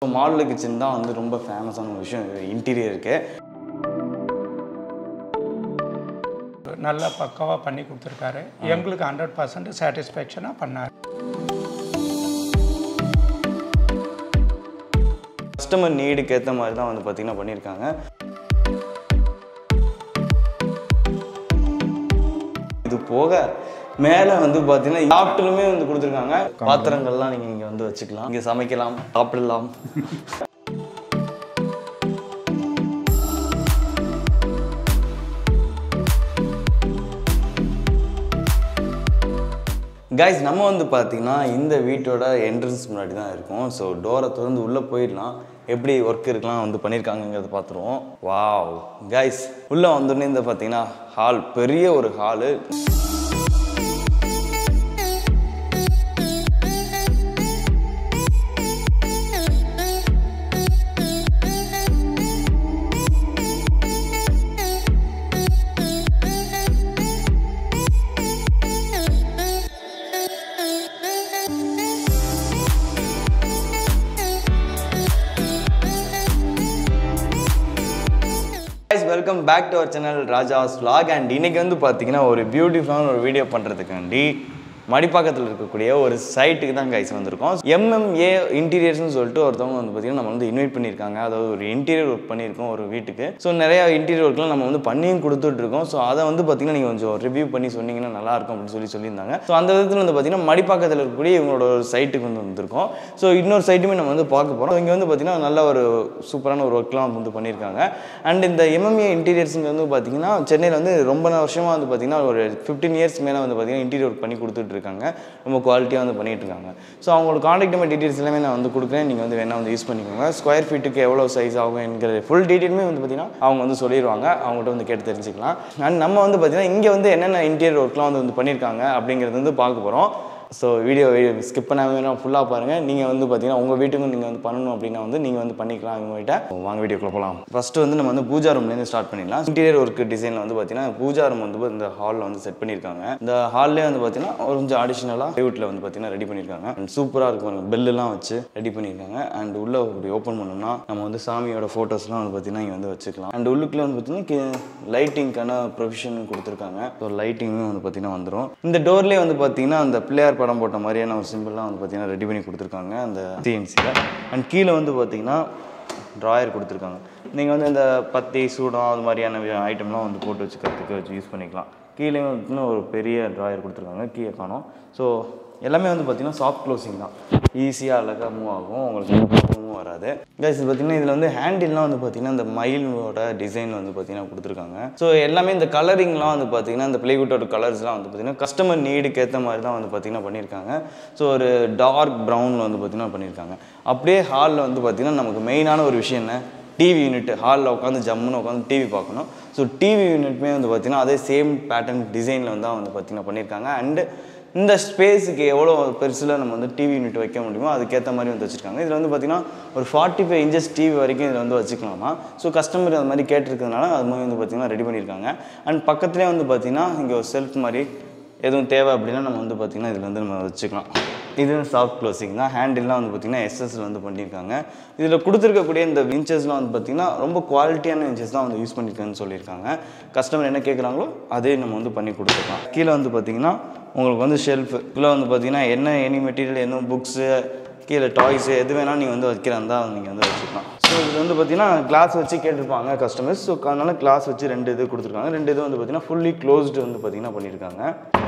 Model kitchen தான் வந்து ரொம்ப ஃபேமஸான ஒரு விஷயம் இன்டீரியருக்கு நல்லா பக்காவாக பண்ணி கொடுத்துருக்காரு எங்களுக்கு ஹண்ட்ரட் பர்சன்ட் சாட்டிஸ்ஃபேக்ஷனாக பண்ணார் கஸ்டமர் நீடுக்கு ஏற்ற மாதிரி தான் வந்து பார்த்தீங்கன்னா பண்ணியிருக்காங்க இது போக மேலே வந்து பார்த்தீங்கன்னா சாப்பிட்டுலுமே வந்து கொடுத்துருக்காங்க பாத்திரங்கள்லாம் நீங்கள் இங்கே வந்து வச்சுக்கலாம் இங்கே சமைக்கலாம் சாப்பிடலாம் கைஸ் நம்ம வந்து பார்த்தீங்கன்னா இந்த வீட்டோட என்ட்ரன்ஸ் முன்னாடி தான் இருக்கும் ஸோ டோரை திறந்து உள்ளே போயிடலாம் எப்படி ஒர்க் இருக்கலாம் வந்து பண்ணியிருக்காங்கங்கிறத பார்த்துருவோம் வாவ் கைஸ் உள்ளே வந்தோடனே இந்த பார்த்தீங்கன்னா ஹால் பெரிய ஒரு hall guys welcome back to our channel Rajas vlog and இன்னைக்கு வந்து பார்த்தீங்கன்னா ஒரு பியூட்டிஃபுல்லான ஒரு வீடியோ பண்ணுறதுக்காண்டி மடிப்பாக்கத்தில் இருக்கக்கூடிய ஒரு சைட்டுக்கு தான் கைஸ் வந்திருக்கோம் எம்எம்ஏ இன்டீரியர்ஸ்னு சொல்லிட்டு ஒருத்தவங்க வந்து பார்த்தீங்கன்னா நம்ம வந்து இன்வைட் பண்ணியிருக்காங்க அதாவது ஒரு இன்டீரியர் ஒர்க் பண்ணியிருக்கோம் ஒரு வீட்டுக்கு ஸோ நிறைய இன்டீரியர் ஒர்க்லாம் நம்ம வந்து பண்ணியும் கொடுத்துட்ருக்கோம் ஸோ அதை வந்து பார்த்தீங்கன்னா நீங்கள் கொஞ்சம் ரிவ்யூ பண்ணி சொன்னீங்கன்னா நல்லா இருக்கும் அப்படின்னு சொல்லி சொல்லியிருந்தாங்க ஸோ அந்த விதத்தில் வந்து பார்த்தீங்கன்னா மடிப்பாக்கத்தில் இருக்கக்கூடிய இவங்களோட ஒரு சைட்டுக்கு வந்து வந்திருக்கோம் ஸோ இன்னொரு சைட்டுமே நம்ம வந்து பார்க்க போகிறோம் இங்கே வந்து பார்த்தீங்கன்னா நல்ல ஒரு சூப்பரான ஒரு ஒர்க்லாம் வந்து பண்ணியிருக்காங்க அண்ட் இந்த எம்எம்ஏ இன்டீரியர்ஸுங்க வந்து பார்த்தீங்கன்னா சென்னையில் வந்து ரொம்ப வருஷமாக வந்து பார்த்தீங்கன்னா ஒரு ஃபிஃப்டீன் இயர்ஸ் மேலே வந்து பார்த்தீங்கன்னா இன்டீரியர் ஒர்க் பண்ணி கொடுத்துட்டு இருக்காங்க ரொம்ப குவாலிட்டியாக வந்து பண்ணிட்டு இருக்காங்க ஸோ அவங்களோட காண்டாக்ட் நம்பர் டீட்டெயில்ஸ் எல்லாமே நான் வந்து கொடுக்குறேன் நீங்கள் வந்து வேணால் வந்து யூஸ் பண்ணிக்கோங்க ஸ்கொயர் ஃபீட்டுக்கு எவ்வளோ சைஸ் ஆகும் என்கிற ஃபுல் டீட்டெயிலுமே வந்து பார்த்தீங்கன்னா அவங்க வந்து சொல்லிடுவாங்க அவங்ககிட்ட வந்து கேட்டு தெரிஞ்சுக்கலாம் அண்ட் நம்ம வந்து பார்த்தீங்கன்னா இங்கே வந்து என்னென்ன இன்டீரியர் ஒர்க்லாம் வந்து வந்து பண்ணியிருக்காங்க அப்படிங்கிறது வந்து பார்க்க போகிறோம் ஸோ வீடியோ ஸ்கிப் பண்ணாமல் ஃபுல்லாக பாருங்கள் நீங்கள் வந்து பார்த்தீங்கன்னா உங்கள் வீட்டுக்கும் நீங்கள் வந்து பண்ணணும் அப்படின்னா வந்து நீங்கள் வந்து பண்ணிக்கலாம் இவங்ககிட்ட வாங்க வீடியோக்குள்ள போகலாம் ஃபஸ்ட்டு வந்து நம்ம வந்து பூஜா ரூம்லேருந்து ஸ்டார்ட் பண்ணிடலாம் இன்டீரியர் ஒர்க் டிசைனில் வந்து பார்த்தீங்கன்னா பூஜா ரூம் வந்து இந்த ஹாலில் வந்து செட் பண்ணியிருக்காங்க இந்த ஹால்லே வந்து பார்த்தீங்கன்னா ஒரு கொஞ்சம் அடிஷ்னலாக லேவுட்டில் வந்து பார்த்தீங்கன்னா ரெடி பண்ணியிருக்காங்க அண்ட் சூப்பராக இருக்கும் பெல்லாம் வச்சு ரெடி பண்ணியிருக்காங்க அண்ட் உள்ள இப்படி ஓப்பன் பண்ணோம்னா நம்ம வந்து சாமியோட ஃபோட்டோஸ்லாம் வந்து பார்த்தீங்கன்னா இங்கே வந்து வச்சுக்கலாம் அண்ட் உள்ளுக்குள்ள வந்து பார்த்தீங்கன்னா லைட்டிங்க்கான ப்ரொவிஷன் கொடுத்துருக்காங்க ஸோ லைட்டிங்கும் வந்து பார்த்தீங்கன்னா வந்துடும் இந்த டோர்லேயே வந்து பார்த்தீங்கன்னா அந்த பிள்ளையார் படம் போட்ட மாதிரியான ஒரு சிம்பிள்லாம் வந்து பார்த்தீங்கன்னா ரெடி பண்ணி கொடுத்துருக்காங்க அந்த சிஎன்சியில் அண்ட் கீழே வந்து பார்த்தீங்கன்னா ட்ராயர் கொடுத்துருக்காங்க நீங்கள் வந்து இந்த பத்தி சூடம் அது மாதிரியான ஐட்டம்லாம் வந்து போட்டு வச்சுக்கிறதுக்கு வச்சு யூஸ் பண்ணிக்கலாம் கீழே வந்து ஒரு பெரிய ட்ராயர் கொடுத்துருக்காங்க கீழே காணும் ஸோ எல்லாமே வந்து பார்த்தீங்கன்னா சாஃப்ட் க்ளோசிங் தான் ஈஸியாக அழகாக மூவ் ஆகும் உங்களுக்கு எந்த ப்ராப்ளமும் வராது கைஸ் பார்த்தீங்கன்னா இதில் வந்து ஹேண்டில்லாம் வந்து பார்த்தீங்கன்னா இந்த மயிலோட டிசைன் வந்து பார்த்தீங்கன்னா கொடுத்துருக்காங்க ஸோ எல்லாமே இந்த கலரிங்லாம் வந்து பார்த்தீங்கன்னா இந்த பிளேவுட்டோட கலர்ஸ்லாம் வந்து பார்த்தீங்கன்னா கஸ்டமர் நீடுக்கு ஏற்ற மாதிரி தான் வந்து பார்த்தீங்கன்னா பண்ணியிருக்காங்க ஸோ ஒரு டார்க் ப்ரௌனில் வந்து பார்த்தீங்கன்னா பண்ணியிருக்காங்க அப்படியே ஹாலில் வந்து பார்த்தீங்கன்னா நமக்கு மெயினான ஒரு விஷயம் என்ன டிவி யூனிட் ஹாலில் உட்காந்து ஜம்முன்னு உட்காந்து டிவி பார்க்கணும் ஸோ டிவி யூனிட்மே வந்து பார்த்தீங்கன்னா அதே சேம் பேட்டர்ன் டிசைனில் வந்து தான் வந்து பார்த்தீங்கன்னா பண்ணியிருக்காங்க அண்டு இந்த ஸ்பேஸுக்கு எவ்வளோ பெருசில் நம்ம வந்து டிவி யூனிட் வைக்க முடியுமோ அதுக்கேற்ற மாதிரி வந்து வச்சுருக்காங்க இதில் வந்து பார்த்திங்கன்னா ஒரு ஃபார்ட்டி ஃபைவ் இன்ச்சஸ் டிவி வரைக்கும் இதில் வந்து வச்சுக்கலாமா ஸோ கஸ்டமர் அது மாதிரி கேட்டிருக்கிறதுனால அது மாதிரி வந்து பார்த்திங்கன்னா ரெடி பண்ணியிருக்காங்க அண்ட் பக்கத்துலேயே வந்து பார்த்திங்கன்னா இங்கே ஒரு செல்ஃப் மாதிரி எதுவும் தேவை அப்படின்னா நம்ம வந்து பார்த்திங்கன்னா இதில் வந்து நம்ம வச்சுக்கலாம் இது சாஃப்ட் க்ளோசிங் தான் ஹேண்டில்லாம் வந்து பார்த்திங்கன்னா எஸ்எஸ்ல வந்து பண்ணியிருக்காங்க இதில் கொடுத்துருக்கக்கூடிய இந்த இன்ச்சஸ்லாம் வந்து பார்த்திங்கன்னா ரொம்ப குவாலிட்டியான இன்ச்சஸ் தான் வந்து யூஸ் பண்ணியிருக்காங்கன்னு சொல்லியிருக்காங்க கஸ்டமர் என்ன கேட்குறாங்களோ அதே நம்ம வந்து பண்ணி கொடுத்துக்கலாம் கீழே வந்து பார்த்திங்கன்னா உங்களுக்கு வந்து ஷெல்ஃபு கீழே வந்து பார்த்திங்கன்னா என்ன எனி மெட்டீரியல் என்ன புக்ஸு கீழே டாய்ஸு எது வேணால் நீங்கள் வந்து வைக்கிறதா நீங்கள் வந்து வச்சுக்கலாம் ஸோ இது வந்து பார்த்தீங்கன்னா கிளாஸ் வச்சு கேட்டிருப்பாங்க கஸ்டமர்ஸ் ஸோ அதனால கிளாஸ் வச்சு ரெண்டு இது கொடுத்துருக்காங்க ரெண்டு இது வந்து பார்த்தீங்கன்னா ஃபுல்லி க்ளோஸ்டு வந்து பார்த்தீங்கன்னா பண்ணியிருக்காங்க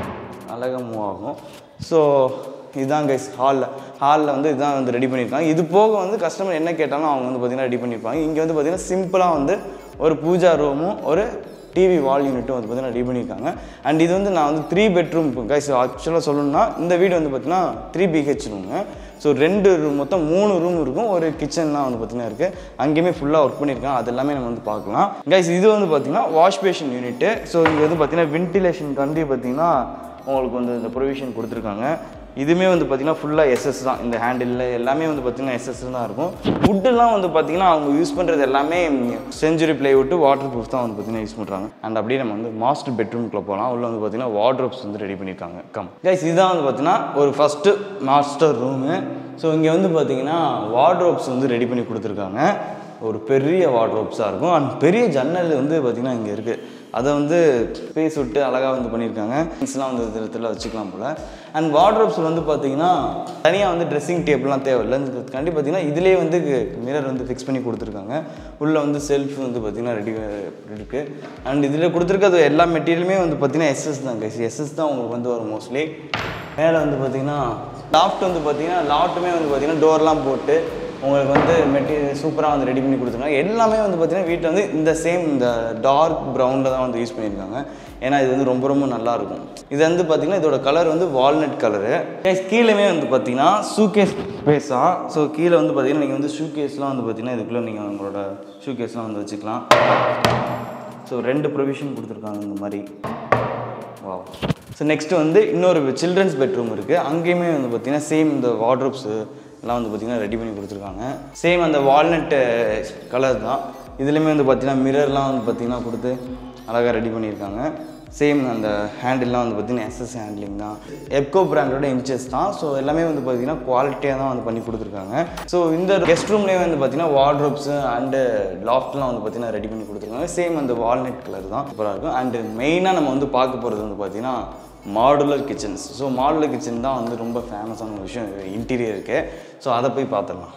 அழகாக மூவ் ஆகும் ஸோ இதுதான் கைஸ் ஹாலில் ஹாலில் வந்து இதுதான் வந்து ரெடி பண்ணியிருக்காங்க இது போக வந்து கஸ்டமர் என்ன கேட்டாலும் அவங்க வந்து பார்த்தீங்கன்னா ரெடி பண்ணியிருப்பாங்க இங்கே வந்து பார்த்தீங்கன்னா சிம்பிளாக வந்து ஒரு பூஜா ரூமும் ஒரு டிவி வால் யூனிட்டும் வந்து பார்த்தீங்கன்னா ரெடி பண்ணியிருக்காங்க அண்ட் இது வந்து நான் வந்து த்ரீ பெட்ரூம் கைஸ் ஆக்சுவலாக சொல்லணும்னா இந்த வீடு வந்து பார்த்தீங்கன்னா த்ரீ பிஹெச் ரூமு ஸோ ரெண்டு ரூம் மொத்தம் மூணு ரூம் இருக்கும் ஒரு கிச்சன்லாம் வந்து பார்த்தீங்கன்னா இருக்குது அங்கேயுமே ஃபுல்லாக ஒர்க் பண்ணியிருக்காங்க அது எல்லாமே நம்ம வந்து பார்க்கலாம் கைஸ் இது வந்து பார்த்தீங்கன்னா வாஷ் பேஷன் யூனிட்டு ஸோ இங்கே வந்து பார்த்தீங்கன்னா வென்டிலேஷன் கண்டி பார்த்தீங்கன்னா உங்களுக்கு வந்து இந்த ப்ரொவிஷன் கொடுத்துருக்காங்க இதுவுமே வந்து பார்த்தீங்கன்னா ஃபுல்லாக எஸ்எஸ் தான் இந்த ஹேண்டில் எல்லாமே வந்து பார்த்தீங்கன்னா எஸ்எஸ் தான் இருக்கும் வுட்டுலாம் வந்து பார்த்தீங்கன்னா அவங்க யூஸ் பண்ணுறது எல்லாமே செஞ்சுரி பிளேவுட்டு வாட்டர் ப்ரூஃப் தான் வந்து பார்த்தீங்கன்னா யூஸ் பண்ணுறாங்க அண்ட் அப்படியே நம்ம வந்து மாஸ்டர் பெட்ரூம்குள்ளே போகலாம் உள்ள வந்து பார்த்தீங்கன்னா வார்ட்ரோப்ஸ் வந்து ரெடி பண்ணியிருக்காங்க கம் கைஸ் இதுதான் வந்து பார்த்தீங்கன்னா ஒரு ஃபஸ்ட்டு மாஸ்டர் ரூமு ஸோ இங்கே வந்து பார்த்தீங்கன்னா வார்ட்ரோப்ஸ் வந்து ரெடி பண்ணி கொடுத்துருக்காங்க ஒரு பெரிய வார்ட்ரோப்ஸாக இருக்கும் அண்ட் பெரிய ஜன்னல் வந்து பார்த்திங்கன்னா இங்கே இருக்குது அதை வந்து ஸ்பேஸ் விட்டு அழகாக வந்து பண்ணியிருக்காங்க திங்ஸ்லாம் வந்து இதில் இதில் வச்சுக்கலாம் போல் அண்ட் வார்ட்ரோப்ஸில் வந்து பார்த்தீங்கன்னா தனியாக வந்து ட்ரெஸ்ஸிங் டேபிள்லாம் தேவையில்லை இதுக்காண்டி பார்த்தீங்கன்னா இதிலே வந்து மிரர் வந்து ஃபிக்ஸ் பண்ணி கொடுத்துருக்காங்க உள்ளே வந்து செல்ஃப் வந்து பார்த்திங்கன்னா ரெடி இருக்குது அண்ட் இதில் கொடுத்துருக்கிறது எல்லா மெட்டீரியலுமே வந்து பார்த்திங்கன்னா எஸ்எஸ் தான் கைஸ் எஸ்எஸ் தான் உங்களுக்கு வந்து வரும் மோஸ்ட்லி மேலே வந்து பார்த்திங்கன்னா லாஃப்ட் வந்து பார்த்திங்கன்னா லாஃப்ட்டுமே வந்து பார்த்திங்கன்னா டோர்லாம் போட்டு உங்களுக்கு வந்து மெட்டீரியல் சூப்பராக வந்து ரெடி பண்ணி கொடுத்துருக்காங்க எல்லாமே வந்து பார்த்திங்கன்னா வீட்டில் வந்து இந்த சேம் இந்த டார்க் ப்ரௌனில் தான் வந்து யூஸ் பண்ணியிருக்காங்க ஏன்னா இது வந்து ரொம்ப ரொம்ப நல்லா இருக்கும் இது வந்து பார்த்திங்கன்னா இதோட கலர் வந்து வால்நட் கலரு கீழேமே வந்து பார்த்திங்கன்னா ஷூகேஸ் ஸ்பேஸாக ஸோ கீழே வந்து பார்த்திங்கன்னா நீங்கள் வந்து ஷூகேஸ்லாம் வந்து பார்த்திங்கன்னா இதுக்குள்ளே நீங்கள் உங்களோட ஷூகேஸ்லாம் வந்து வச்சுக்கலாம் ஸோ ரெண்டு ப்ரொவிஷன் கொடுத்துருக்காங்க இந்த மாதிரி வாவ் ஸோ நெக்ஸ்ட் வந்து இன்னொரு சில்ட்ரன்ஸ் பெட்ரூம் இருக்குது அங்கேயுமே வந்து பார்த்திங்கன்னா சேம் இந்த வார்ட்ரோப்ஸு எல்லாம் வந்து பார்த்திங்கன்னா ரெடி பண்ணி கொடுத்துருக்காங்க சேம் அந்த வால்நட்டு கலர் தான் இதுலேயுமே வந்து பார்த்திங்கன்னா மிரர்லாம் வந்து பார்த்திங்கன்னா கொடுத்து அழகாக ரெடி பண்ணியிருக்காங்க சேம் அந்த ஹேண்டில்லாம் வந்து பார்த்திங்கன்னா எஸ்எஸ் ஹேண்ட்லிங் தான் எப்கோ பிராண்டோட இன்ச்சஸ் தான் ஸோ எல்லாமே வந்து பார்த்திங்கன்னா குவாலிட்டியாக தான் வந்து பண்ணி கொடுத்துருக்காங்க ஸோ இந்த கெஸ்ட் ரூம்லேயே வந்து பார்த்திங்கன்னா வார்ட்ரோப்ஸு அண்டு லாஃப்ட்லாம் வந்து பார்த்திங்கன்னா ரெடி பண்ணி கொடுத்துருக்காங்க சேம் அந்த வால்நட் கலர் தான் சூப்பராக இருக்கும் அண்டு மெயினாக நம்ம வந்து பார்க்க போகிறது வந்து பார்த்திங்கன்னா modular kitchens so modular kitchen தான் வந்து ரொம்ப ஃபேமஸான ஒரு விஷயம் இன்டீரியருக்கு ஸோ அதை போய் பார்த்துடலாம்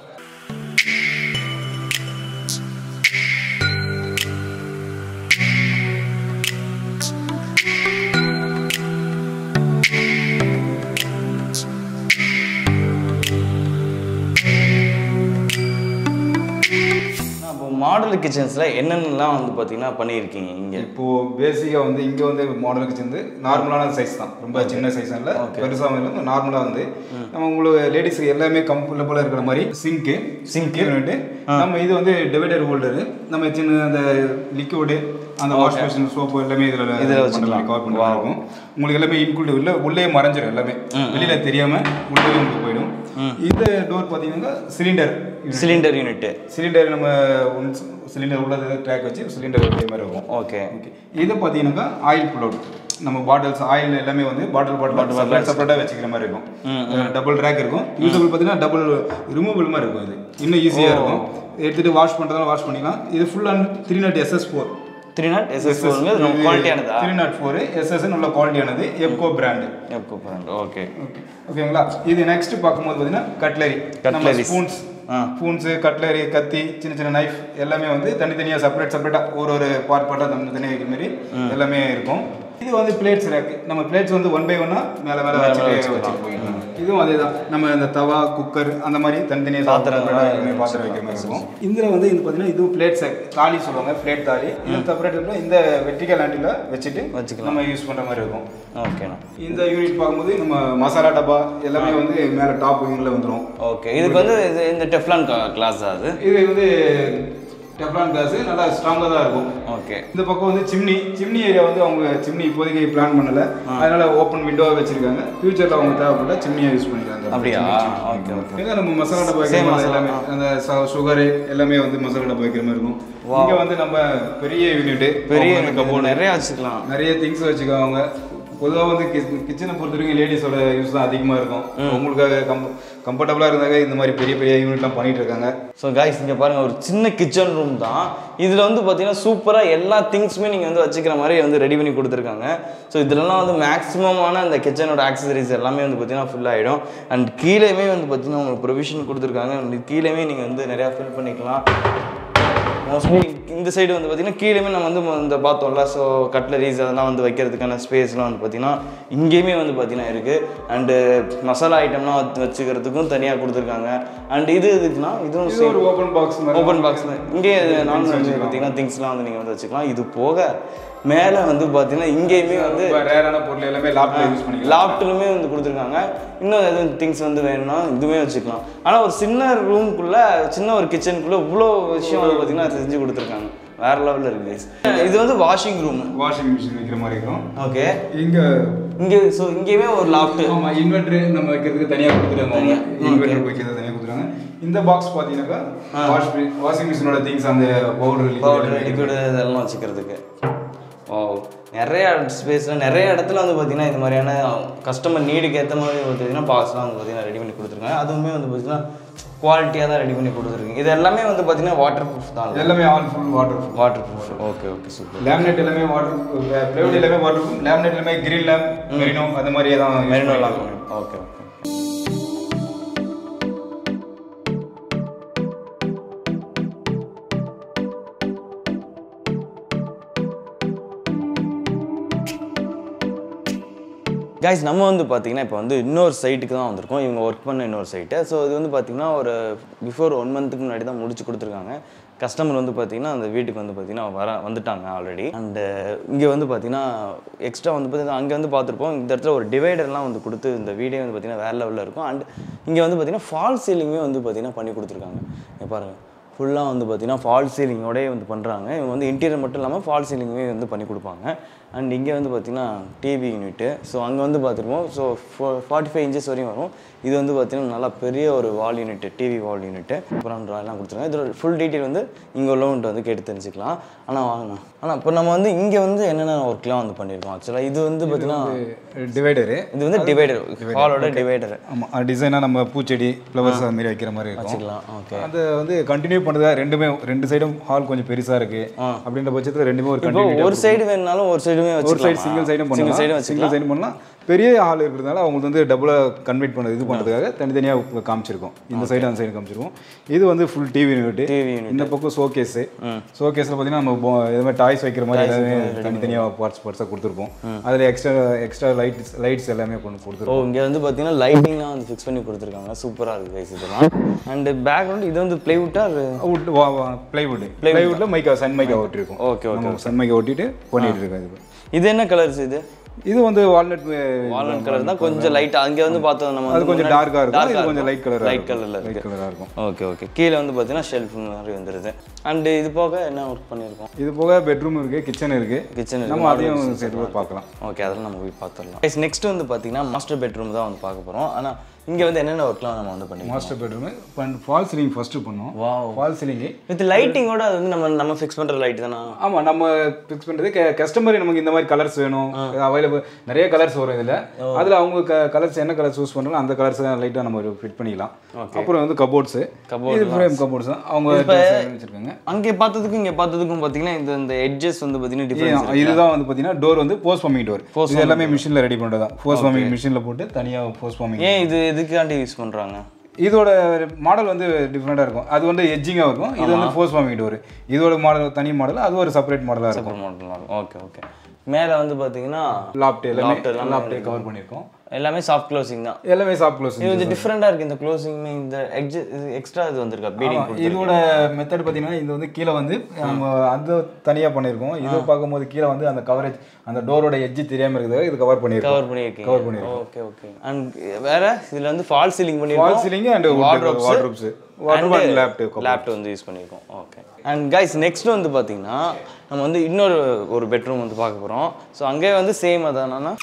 அப்போ மாடுலர் கிச்சன்ஸில் என்னென்னலாம் வந்து பார்த்தீங்கன்னா பண்ணியிருக்கீங்க இங்கே இப்போ பேசிக்கா வந்து இங்க வந்து மாடல் கிச்சன் வந்து நார்மலான சைஸ் தான் ரொம்ப சின்ன சைஸ் இல்ல பெருசாகவும் இல்லை நார்மலா வந்து நம்ம உங்களுக்கு லேடிஸ்க்கு எல்லாமே கம்ஃபர்டபுளாக இருக்கிற மாதிரி சிங்க்கு Sink. யூனிட் நம்ம இது வந்து டிவைடர் ஹோல்டரு நம்ம சின்ன அந்த லிக்விடு அந்த வாஷ் மிஷின் சோப்பு எல்லாமே இதுல இதுல வச்சுக்கலாம். கவர் பண்ணி இருக்கும் உங்களுக்கு எல்லாமே இன்க்ளூட் உள்ள உள்ளே மறைஞ்சிரும் எல்லாமே வெளியில தெரியாம உள்ளே உங்களுக்கு போயிடும் இந்த டோர் பாத்தீங்கன்னா சிலிண்டர் சிலிண்டர் யூனிட்டு சிலிண்டர் நம்ம சிலிண்டர் உள்ளது ட்ராக் வச்சு சிலிண்டர் இதே மாதிரி இருக்கும் ஓகே ஓகே இது பார்த்தீங்கன்னாக்கா ஆயில் புல் அவுட் நம்ம பாட்டில்ஸ் ஆயில் எல்லாமே வந்து பாட்டில் பாட்டில் செப்பரேட் செப்பரேட்டாக வச்சுக்கிற மாதிரி இருக்கும் டபுள் ட்ராக் இருக்கும் யூஸபிள் பார்த்தீங்கன்னா டபுள் ரிமூவபிள் மாதிரி இருக்கும் இது இன்னும் ஈஸியாக இருக்கும் எடுத்துகிட்டு வாஷ் பண்ணுறதால வாஷ் பண்ணிக்கலாம் இது full and three naught SS four three naught SS ஃபோருங்க ரொம்ப குவாலிட்டியானதா த்ரீ நாட் ஃபோர் எஸ்எஸ் நல்ல குவாலிட்டியானது எப்கோ பிராண்டு எப்போ பிராண்ட் ஓகே ஓகேங்களா இது நெக்ஸ்ட் பார்க்கும்போது பார்த்தீங்கன்னா கட்லரி நம்ம Cutleries. ஸ்பூன்ஸ் ஆ. ஸ்பூன்ஸு கட்லரி கத்தி சின்ன சின்ன நைஃப் எல்லாமே வந்து தனித்தனியாக செப்பரேட் செப்பரேட்டாக ஒரு ஒரு பார்ட் பார்ட்டாக தனித்தனியாக இருக்கிற மாதிரி எல்லாமே இருக்கும் இது வந்து பிளேட்ஸ் ரேக்கு நம்ம பிளேட்ஸ் வந்து ஒன் பை ஒன்னா மேலே மேலே வச்சுட்டு வச்சுட்டு போயிடலாம் இதுவும் அதே தான் நம்ம இந்த தவா குக்கர் அந்த மாதிரி தனித்தனியாக பாத்திரம் separate ஆ எல்லாமே பாத்திரம் வைக்கிற மாதிரி இருக்கும் இதில் வந்து இது பார்த்தீங்கன்னா இதுவும் பிளேட் செக் தாலி சொல்லுவாங்க பிளேட் தாலி இது செப்பரேட் இந்த வெர்டிக்கல் ஹேண்டில் வச்சுட்டு வச்சுக்கலாம். நம்ம யூஸ் பண்ணுற மாதிரி இருக்கும் ஓகேண்ணா இந்த யூனிட் பார்க்கும்போது நம்ம மசாலா டப்பா எல்லாமே வந்து மேலே டாப் யூனிட்ல வந்துடும் ஓகே இதுக்கு வந்து இது இந்த டெஃப்லான் கிளாஸ் அது இது வந்து டெஃப்லான் கிளாஸ் நல்லா ஸ்ட்ராங்காக தான் இருக்கும் ஓகே இந்த பக்கம் வந்து சிம்னி சிம்னி ஏரியா வந்து அவங்க சிம்னி இப்போதைக்கு பிளான் பண்ணல அதனால ஓப்பன் விண்டோவாக வச்சிருக்காங்க ஃபியூச்சரில் அவங்க தேவைப்பட்ட சிம்னியாக யூஸ் பண்ணிக்கலாம் அப்படியா ஓகே ஓகே ஏன்னா நம்ம மசாலா டப்பா வைக்கிற Same மாதிரி மசாலா, எல்லாமே அந்த சுகரு எல்லாமே வந்து மசாலா டப்பா வைக்கிற மாதிரி இருக்கும் இங்க வந்து நம்ம பெரிய யூனிட் பெரிய கபோர்டு நிறைய வச்சுக்கலாம் நிறைய திங்ஸ் வச்சுக்கோங்க பொதுவாக வந்து கிச்சனை பொறுத்த வரைக்கும் லேடிஸோட யூஸ் தான் அதிகமாக இருக்கும் உங்களுக்காக கம் கம்ஃபர்டபுளாக இருந்தாங்க இந்த மாதிரி பெரிய பெரிய யூனிட்லாம் பண்ணிட்டு இருக்காங்க ஸோ காய்ஸ் இங்கே பாருங்கள் ஒரு சின்ன கிச்சன் ரூம் தான் இதில் வந்து பார்த்தீங்கன்னா சூப்பராக எல்லா திங்ஸுமே நீங்கள் வந்து வச்சுக்கிற மாதிரி வந்து ரெடி பண்ணி கொடுத்துருக்காங்க ஸோ இதிலலாம் வந்து மேக்ஸிமமான அந்த கிச்சனோட ஆக்சசரிஸ் எல்லாமே வந்து பார்த்தீங்கன்னா ஃபுல் ஆகிடும் அண்ட் கீழேயுமே வந்து பார்த்தீங்கன்னா உங்களுக்கு ப்ரொவிஷன் கொடுத்துருக்காங்க and கீழேயுமே நீங்கள் வந்து நிறையா ஃபில் பண்ணிக்கலாம் மோஸ்ட்லி இந்த சைடு வந்து பார்த்தீங்கன்னா கீழேயுமே நம்ம வந்து மொ- இந்த பார்த்தோம்ல ஸோ கட்லரிஸ் அதெல்லாம் வந்து வைக்கிறதுக்கான ஸ்பேஸ்லாம் வந்து பார்த்தீங்கன்னா இங்கேயுமே வந்து பார்த்தீங்கன்னா இருக்குது அண்டு மசாலா ஐட்டம்லாம் வச்சு- வச்சுக்கிறதுக்கும் தனியாக கொடுத்துருக்காங்க அண்ட் இது எதுக்குன்னா இதுவும் இது ஒரு ஓப்பன் பாக்ஸ் மாதிரி ஓப்பன் பாக்ஸ் இங்கே நான் பார்த்தீங்கன்னா திங்ஸ்லாம் வந்து நீங்கள் வந்து வச்சுக்கலாம் இது போக மேலே வந்து பார்த்தீங்கன்னா இங்கேயுமே வந்து ரொம்ப ரேரான பொருள் எல்லாமே லேப்டாப் யூஸ் பண்ணிக்கலாம் லாப்ட்லுமே வந்து கொடுத்துருக்காங்க இன்னும் எதுவும் திங்ஸ் வந்து வேணும்னா இதுவுமே வச்சுக்கலாம் ஆனால் ஒரு சின்ன ரூம்குள்ளே சின்ன ஒரு கிச்சனுக்குள்ளே இவ்வளோ விஷயம் வந்து பார்த்தீங்கன்னா செஞ்சு கொடுத்துருக்காங்க வேற லெவலில் இருக்கு guys. இது வந்து வாஷிங் ரூம் வாஷிங் மிஷின் வைக்கிற மாதிரி இருக்கும் ஓகே இங்க இங்கே ஸோ இங்கேயுமே ஒரு லாஃப்ட் ஆமா இன்வெர்டர் நம்ம வைக்கிறதுக்கு தனியா கொடுத்துருக்காங்க தனியா, இன்வெர்டர் வைக்கிறது தனியா கொடுத்துருக்காங்க இந்த பாக்ஸ் பாத்தீங்கன்னாக்கா வாஷ் வாஷிங் மிஷினோட திங்ஸ் அந்த பவுடர் பவுடர் லிக்விட் இதெல்லாம் வச்சுக்கிறதுக்கு ஓ நிறைய ஸ்பேஸில் நிறைய இடத்துல வந்து பார்த்தீங்கன்னா இந்த மாதிரியான கஸ்டமர் நீடுக்கு ஏற்ற மாதிரி வந்து பார்த்தீங்கன்னா பாக்ஸ்லாம் வந்து பார்த்தீங்கன்னா ரெடி பண்ணி கொடுத்துருக்காங்க அதுவுமே வந்து பார்த்தீங்கன்னா குவாலிட்டியாக தான் ரெடி பண்ணி கொடுத்துருக்கீங்க இது எல்லாமே வந்து பார்த்தீங்கன்னா வாட்டர் ப்ரூஃப் தான் எல்லாமே all full waterproof waterproof okay okay super laminate எல்லாமே வாட்டர் பிளேவுட் எல்லாமே வாட்டர் ப்ரூஃப் லேமினேட் எல்லாமே கிரில் லேம் மெரினோ அந்த மாதிரியே தான் use மெரினோலாம் பண்ணிருக்கோம். ஓகே ஓகே கைஸ் நம்ம வந்து பார்த்தீங்கன்னா இப்போ வந்து இன்னொரு சைட்டுக்கு தான் வந்திருக்கோம் இவங்க ஒர்க் பண்ண இன்னொரு சைட்டு ஸோ இது வந்து பார்த்தீங்கன்னா ஒரு பிஃபோர் ஒன் மந்த்துக்கு முன்னாடி தான் முடிச்சு கொடுத்துருக்காங்க கஸ்டமர் வந்து பார்த்தீங்கன்னா அந்த வீட்டுக்கு வந்து பார்த்தீங்கன்னா வர வந்துட்டாங்க ஆல்ரெடி அண்டு இங்கே வந்து பார்த்தீங்கன்னா எக்ஸ்ட்ரா வந்து பார்த்தீங்கன்னா அங்கே வந்து பார்த்துருப்போம் இந்த இடத்துல ஒரு டிவைடர்லாம் வந்து கொடுத்து இந்த வீடே வந்து பார்த்தீங்கன்னா வேறு லெவலில் இருக்கும் அண்ட் இங்கே வந்து பார்த்தீங்கன்னா ஃபால் சீலிங்குமே வந்து பார்த்தீங்கன்னா பண்ணி கொடுத்துருக்காங்க இங்க பாருங்கள் ஃபுல்லாக வந்து பார்த்தீங்கன்னா ஃபால் சீலிங்கோடய வந்து பண்ணுறாங்க இவங்க வந்து இன்டீரியர் மட்டும் இல்லாமல் ஃபால் சீலிங்குமே வந்து பண்ணி கொடுப்பாங்க அண்ட் இங்கே வந்து பார்த்தீங்கன்னா டிவி யூனிட்டு ஸோ அங்கே வந்து பார்த்துருப்போம் ஸோ ஃபார்ட்டி ஃபைவ் இன்ச்சஸ் வரையும் வரும் இது வந்து பார்த்தீங்கன்னா நல்லா பெரிய ஒரு wall unit TV wall unit அப்புறம் எல்லாம் கொடுத்துருக்காங்க இதோட ஃபுல் டீட்டெயில் வந்து இங்கே உள்ளவன்ட்டு வந்து கேட்டு தெரிஞ்சுக்கலாம் ஆனால் வாங்கண்ணா ஆனால் இப்போ நம்ம வந்து இங்கே வந்து என்னென்ன ஒர்க்லாம் வந்து பண்ணியிருக்கோம் ஆக்சுவலாக இது வந்து பார்த்தீங்கன்னா டிவைடரு இது வந்து டிவைடர் ஹாலோட டிவைடர் ஆமாம் டிசைனாக நம்ம பூச்செடி ஃப்ளவர்ஸ் அது மாதிரி வைக்கிற மாதிரி இருக்கும் வச்சுக்கலாம் ஓகே அது வந்து கண்டினியூ பண்ணுறதா ரெண்டுமே ரெண்டு சைடும் ஹால் கொஞ்சம் பெருசாக இருக்கு அப்படின்ற பட்சத்தில் ரெண்டுமே ஒரு இப்போ கண்டினியூ ஒரு சைடு வேணுனாலும் ஒரு சைடுமே ஒரு வச்சுக்கலாம் சைடு சிங்கிள் சைடும் சிங்கிள் பண்ணலாம் சைடும் சிங்கிள் சைடும் பண்ணலாம் பெரிய ஹால் இருக்கிறதுனால அவங்களுக்கு வந்து டபுளாக கன்வெர்ட் பண்ணது இது பண்ணுறதுக்காக தனித்தனியாக காமிச்சிருக்கோம் இந்த சைடு அந்த சைடு காமிச்சிருக்கோம் இது வந்து full TV unit TV unit இந்த பக்கம் ஷோகேஸு ஷோகேஸில் பார்த்தீங்கன்னா நம்ம பொ- இது மாதிரி டாய்ஸ் வைக்கிற மாதிரி எல்லாமே தனித்தனியாக பார்ட்ஸ் பார்ட்ஸாக கொடுத்துருப்போம் அதில் எக்ஸ்ட்ரா எக்ஸ்ட்ரா லைட்ஸ் லைட்ஸ் எல்லாமே கொண்டு ஓ கொடுத்துருப்போம் இங்கே வந்து பார்த்தீங்கன்னா லைட்டிங்லாம் வந்து ஃபிக்ஸ் பண்ணி கொடுத்துருக்காங்க சூப்பராக இருக்குது கைஸ் இதெல்லாம் அண்டு பேக்ரவுண்ட் இது வந்து பிளைவுட்டா வுட் பிளைவுட் பிளைவுட்டில் மைக்கா சன் மைக்கா ஒட்டிருக்கோம் ஓகே ஓகே நம்ம சன் மைக்கா ஒட்டிட்டு பண்ணிட்டு இருக்கோம் இது இது என்ன கலர்ஸ் இது இது வந்து வால்நட் வால்நட் கலர் தான் கொஞ்சம் லைட் அங்கே வந்து பார்த்தோம் நம்ம அது கொஞ்சம் டார்க்காக இருக்கும் இது கொஞ்சம் லைட் கலர் லைட் கலரில் லைட் இருக்கு கலராக இருக்கும் ஓகே ஓகே கீழே வந்து பார்த்தீங்கன்னா ஷெல்ஃப் மாதிரி வந்துடுது அண்டு இது போக என்ன ஒர்க் பண்ணியிருக்கோம் இது போக பெட்ரூம் இருக்கு கிச்சன் இருக்கு கிச்சன் நம்ம அதையும் சேர்த்து போய் பார்க்கலாம் ஓகே அதெல்லாம் நம்ம போய் பார்த்துடலாம் நெக்ஸ்ட் வந்து பார்த்தீங்கன்னா மாஸ்டர் பெட்ரூம் தான் வந்து பார்க்க போகிறோம் ஆனால் இங்கே வந்து என்னென்ன ஒர்க்லாம் நம்ம வந்து பண்ணிருக்கோம் master bedroom false ceiling first பண்ணோம் வாவ் ஃபால் சீலிங் வித் லைட்டிங்கோட அது வந்து நம்ம நம்ம ஃபிக்ஸ் பண்ணுற லைட் தானா ஆமா நம்ம ஃபிக்ஸ் பண்றது கஸ்டமர் நமக்கு இந்த மாதிரி கலர்ஸ் வேணும் அவைலபிள் நிறைய கலர்ஸ் வரும் இதுல அதுல அவங்க கலர்ஸ் என்ன கலர் சூஸ் பண்றாங்களோ அந்த கலர்ஸ் லைட்டா நம்ம ஃபிட் பண்ணிக்கலாம் அப்புறம் வந்து கபோர்ட்ஸ் Cupboard இது ஃப்ரேம் கபோர்ட்ஸ் அவங்க design வச்சிருக்காங்க அங்கே பார்த்ததுக்கும் இங்கே பார்த்ததுக்கும் பார்த்தீங்கன்னா இந்த இந்த எட்ஜஸ் வந்து பார்த்தீங்கன்னா டிஃப்ரென்ஸ் ஏன், இதுதான் வந்து பாத்தீங்கன்னா டோர் வந்து போஸ்ட் ஃபார்மிங் டோர் இது எல்லாமே மிஷின்ல ரெடி பண்றது தான் போஸ்ட் ஃபார்மிங் மிஷின்ல போட்டு தனியா போஸ்ட் ஃபார்மிங் ஏன் இது எதுக்காண்டி யூஸ் பண்ணுறாங்க இதோட மாடல் வந்து டிஃப்ரெண்டாக இருக்கும் அது வந்து எட்ஜிங்காக இருக்கும் இது வந்து ஃபோர்ஸ் ஃபார்மிங் டோர் இதோட மாடல் தனி மாடல் அது ஒரு செப்பரேட் மாடலாக இருக்கும் மாடல் ஓகே ஓகே மேலே வந்து பார்த்தீங்கன்னா லாப்ட் எல்லாமே Loft எல்லாமே லாப்டே கவர் பண்ணியிருக்கோம் எல்லாமே சாஃப்ட் க்ளோசிங் தான் எல்லாமே சாஃப்ட் க்ளோஸ் இது கொஞ்சம் டிஃப்ரெண்டாக இருக்குது இந்த க்ளோசிங் இந்த எட்ஜ் எக்ஸ்ட்ரா இது வந்திருக்கா பீடிங் இதோட மெத்தட் பார்த்தீங்கன்னா இது வந்து கீழே வந்து நம்ம அது தனியாக பண்ணியிருக்கோம் இது பார்க்கும்போது கீழே வந்து அந்த கவரேஜ் அந்த டோரோட எட்ஜ் தெரியாமல் இருக்கிறது இது கவர் பண்ணியிருக்கோம் கவர் பண்ணியிருக்கீங்க Cover பண்ணியிருக்கோம். ஓகே ஓகே அண்ட் வேற இதில் வந்து ஃபால் சீலிங் ஃபால் பண்ணியிருக்கோம் ceiling and Wardrobes. Wardrobes wardrobe and laptop laptop வந்து யூஸ் பண்ணியிருக்கோம் ஓகே அண்ட் கைஸ் நெக்ஸ்ட் வந்து பார்த்தீங்கன்னா நம்ம வந்து இன்னொரு ஒரு பெட்ரூம் வந்து பார்க்க போகிறோம் ஸோ அங்கேயே வந்து சேம் அதானா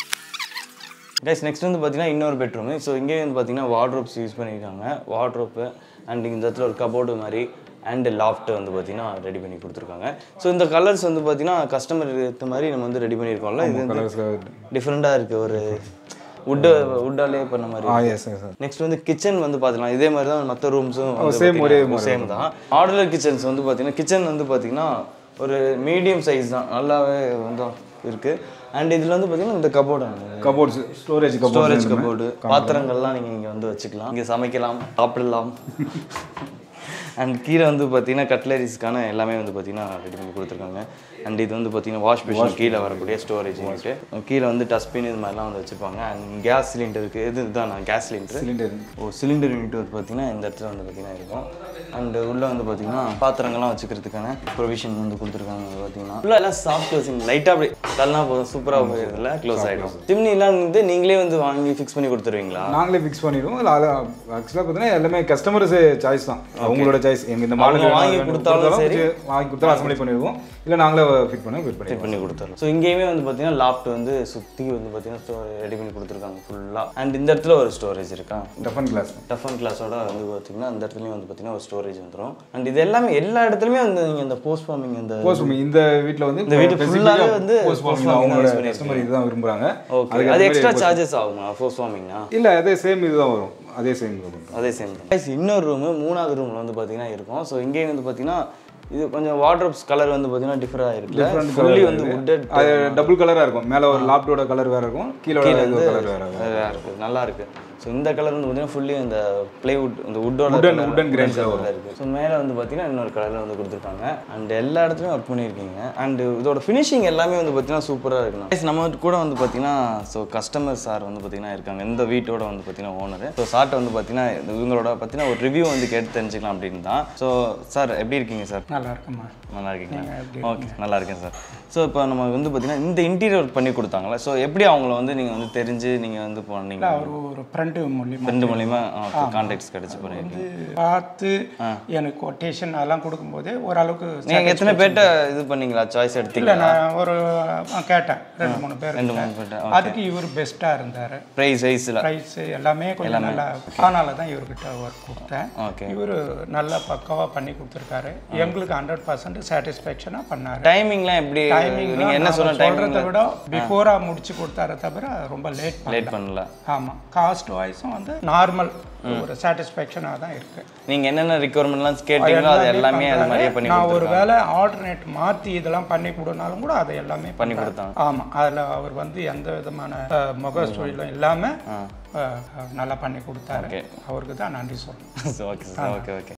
கைஸ் நெக்ஸ்ட் வந்து பார்த்தீங்கன்னா இன்னொரு பெட்ரூமு ஸோ இங்கே வந்து பார்த்தீங்கன்னா வார்ட்ரோப்ஸ் யூஸ் பண்ணியிருக்காங்க வார்ட்ரோப்பு அண்ட் இந்த இடத்துல ஒரு கபோர்டு மாதிரி அண்ட் லாஃப்ட் வந்து பார்த்தீங்கன்னா ரெடி பண்ணி கொடுத்துருக்காங்க ஸோ இந்த கலர்ஸ் வந்து பார்த்தீங்கன்னா கஸ்டமர் ஏற்ற மாதிரி நம்ம வந்து ரெடி பண்ணியிருக்கோம்ல இது வந்து கலர்ஸ் டிஃப்ரெண்ட்டாக இருக்குது ஒரு வுட்டு வுட்டாலே பண்ண மாதிரி ஆ எஸ் எஸ் நெக்ஸ்ட் வந்து கிச்சன் வந்து பார்த்துக்கலாம் இதே மாதிரி தான் மற்ற ரூம்ஸும் same ஒரே சேம் தான் ஆர்டர் கிச்சன்ஸ் வந்து பார்த்தீங்கன்னா கிச்சன் வந்து பார்த்தீங்கன்னா ஒரு மீடியம் சைஸ் தான் நல்லாவே வந்து இருக்கு அண்ட் இதில் வந்து பார்த்தீங்கன்னா இந்த cupboard cupboards storage cupboard storage cupboard பாத்திரங்கள்லாம் நீங்கள் இங்கே வந்து வச்சுக்கலாம் இங்கே சமைக்கலாம் சாப்பிடலாம் அண்ட் கீழே வந்து பார்த்தீங்கன்னா கட்லரிஸ்க்கான எல்லாமே வந்து பார்த்தீங்கன்னா ரெடி பண்ணி கொடுத்துருக்காங்க அண்ட் இது வந்து பார்த்தீங்கன்னா வாஷ் மிஷின் கீழே வரக்கூடிய ஸ்டோரேஜ் யூனிட்டு கீழே வந்து டஸ்ட்பின் இது மாதிரிலாம் வந்து வச்சுருப்பாங்க அண்ட் கேஸ் சிலிண்டருக்கு இது இதுதான் கேஸ் சிலிண்டர் சிலிண்டர் ஓ சிலிண்டர் யூனிட் வந்து பார்த்தீங்கன்னா இந்த இடத்துல வந்து பார்த்தீங்கன்னா இருக்கும் அண்ட் உள்ளே வந்து பார்த்தீங்கன்னா பாத்திரங்கள்லாம் வச்சுக்கிறதுக்கான ப்ரொவிஷன் வந்து கொடுத்துருக்காங்க வந்து பார்த்தீங்கன்னா ஃபுல்லாக எல்லாம் சாஃப்ட் க்ளோசிங் லைட்டாக அப்படி தள்ளனா போதும் சூப்பராக போயிருதில்ல க்ளோஸ் ஆகிடும் சிம்னிலாம் வந்து நீங்களே வந்து வாங்கி ஃபிக்ஸ் பண்ணி கொடுத்துருவீங்களா நாங்களே ஃபிக்ஸ் பண்ணிடுவோம் அதில் ஆக்சுவலாக பார்த்தீங்கன்னா எல்லாமே கஸ்டமர்ஸ் சாய்ஸ் தான் அவங்களோட சாய்ஸ் எங்க இந்த அவங்க மாடல் வாங்கி கொடுத்தாலும் சரி. வாங்கி கொடுத்தாலும் அசம்பிளி பண்ணிடுவோம் இல்லை நாங்களே ஃபிட் பண்ணி ஃபிட் பண்ணி செட் பண்ணி கொடுத்துருவோம் ஸோ இங்கேயுமே வந்து பார்த்தீங்கன்னா லாப்ட் வந்து சுற்றி வந்து பார்த்தீங்கன்னா ஸ்டோர் ரெடி பண்ணி கொடுத்துருக்காங்க ஃபுல்லாக அண்ட் இந்த இடத்துல ஒரு ஸ்டோரேஜ் இருக்கா டஃபன் கிளாஸ் டஃப் அண்ட் கிளாஸோட வந்து பார்த்தீங்கன்னா அந்த இடத்துலையும் வந்து பார்த்தீங்கன்னா ஒரு ஸ்டோரேஜ் வந்துடும் அண்ட் இது எல்லாமே எல்லா இடத்துலையுமே வந்து நீங்கள் இந்த போஸ்ட் ஃபார்மிங் இந்த போஸ்ட் இந்த வீட்டில் வந்து இந்த வீட்டு full-ஆவே வந்து போஸ்ட் post ஃபார்மிங் farming தான் அவங்களோட use பண்ணிருக்கீங்க. கஸ்டமர் இதுதான் விரும்புறாங்க ஓகே அது எக்ஸ்ட்ரா சார்ஜஸ் ஆகுமா போஸ்ட் ஃபார்மிங்னா இல்லை அதே சேம் இதுதான் வரும் அதே சேம் இது பண்ணுறோம் அதே சேம் தான் இன்னொரு ரூமு மூணாவது ரூமில் வந்து பார்த்தீங்கன்னா இருக்கும் ஸோ இங்கேயும் வந்து பார்த்தீங்கன்னா இது கொஞ்சம் வார்ட்ரோப்ஸ் கலர் வந்து பார்த்தீங்கன்னா டிஃபராக இருக்குல்ல ஃபுல்லி வந்து உட்டட் அது டபுள் கலராக இருக்கும் மேலே ஒரு லாப்டோட கலர் வேற இருக்கும் கீழே வந்து கலர் வேற இருக்கும் நல்லா இருக்கு நல்லா இருக்கு ஸோ இந்த கலர் வந்து பார்த்தீங்கன்னா ஃபுல்லி இந்த பிளைவுட் இந்த உட்டோட Wooden- wooden grains ல வரும். இருக்கு ஸோ மேலே வந்து பார்த்தீங்கன்னா இன்னொரு கலரில் வந்து கொடுத்துருக்காங்க அண்ட் எல்லா இடத்துலையும் ஒர்க் பண்ணியிருக்கீங்க அண்ட் இதோட ஃபினிஷிங் எல்லாமே வந்து பார்த்தீங்கன்னா சூப்பராக இருக்குண்ணா Guys, நம்ம கூட வந்து பார்த்தீங்கன்னா ஸோ கஸ்டமர் சார் வந்து பார்த்தீங்கன்னா இருக்காங்க இந்த வீட்டோட வந்து பார்த்தீங்கன்னா ஓனர் ஸோ சார்ட்ட வந்து பார்த்தீங்கன்னா இந்த இவங்களோட பார்த்தீங்கன்னா ஒரு ரிவ்யூ வந்து கேட்டு தெரிஞ்சுக்கலாம் அப்படின்னு தான் ஸோ சார் எப்படி இருக்கீங்க சார் நல்லா இருக்குமா நல்லா இருக்கீங்களா ஓகே நல்லா இருக்கேன் சார் ஸோ இப்போ நம்ம வந்து பார்த்தீங்கன்னா இந்த இன்டீரியர் ஒர்க் பண்ணி கொடுத்தாங்களே ஸோ எப்படி அவங்கள வந்து நீங்கள் வந்து தெரிஞ்சு நீங்கள் வந்து போனீங்க அவர் ஒரு ஃப்ரெண்டு மூலியமாக ஃப்ரெண்டு மூலிமா கான்டாக்ட்ஸ் கிடச்சி பண்ணியிருக்கீங்க பார்த்து எனக்கு கொட்டேஷன் அதெல்லாம் கொடுக்கும்போது ஓரளவுக்கு நீங்கள் எத்தனை பேர்ட்ட இது பண்ணீங்களா சாய்ஸ் இல்லை எடுத்தீங்களா நான் ஒரு ஆ, கேட்டேன் ரெண்டு மூணு பேர் ரெண்டு மூணு பேர்ட்ட அதுக்கு இவர் பெஸ்ட்டாக இருந்தார் ப்ரைஸ் வைஸில் ப்ரைஸ் எல்லாமே கொஞ்சம் நல்லா அதனால தான் இவர்கிட்ட ஒர்க் கொடுத்தேன் ஓகே இவர் நல்லா பக்காவாக பண்ணி கொடுத்துருக்காரு எங்களுக்கு ஹண்ட்ரட் பர்சன்ட் சாட்டிஸ்ஃபேக்ஷனாக பண்ணாரு டைமிங்லாம் எப்படி டைமிங் நீங்கள் என்ன சொன்ன டைமிங் சொல்கிறத விட பிஃபோராக முடிச்சு கொடுத்தாரு தவிர ரொம்ப லேட் லேட் பண்ணல ஆமாம் காஸ்ட் வைஸும் வந்து நார்மல் ஒரு சாட்டிஸ்ஃபேக்ஷனாக தான் இருக்கு நீங்கள் என்னென்ன ரிக்குவயர்மெண்ட்லாம் கேட்டீங்களோ அது எல்லாமே அது மாதிரியே பண்ணி நான் ஒரு வேளை ஆல்டர்னேட் மாற்றி இதெல்லாம் பண்ணி கொடுனாலும் கூட அதை எல்லாமே பண்ணி பண்றாரு. கொடுத்தாங்க ஆமா அதுல அவர் வந்து எந்த விதமான அஹ், முக தொழிலும் இல்லாம அஹ், நல்லா பண்ணி கொடுத்தாரு அவருக்கு தான் நன்றி சொல்லணும் ஓகே சார் ஓகே ஓகே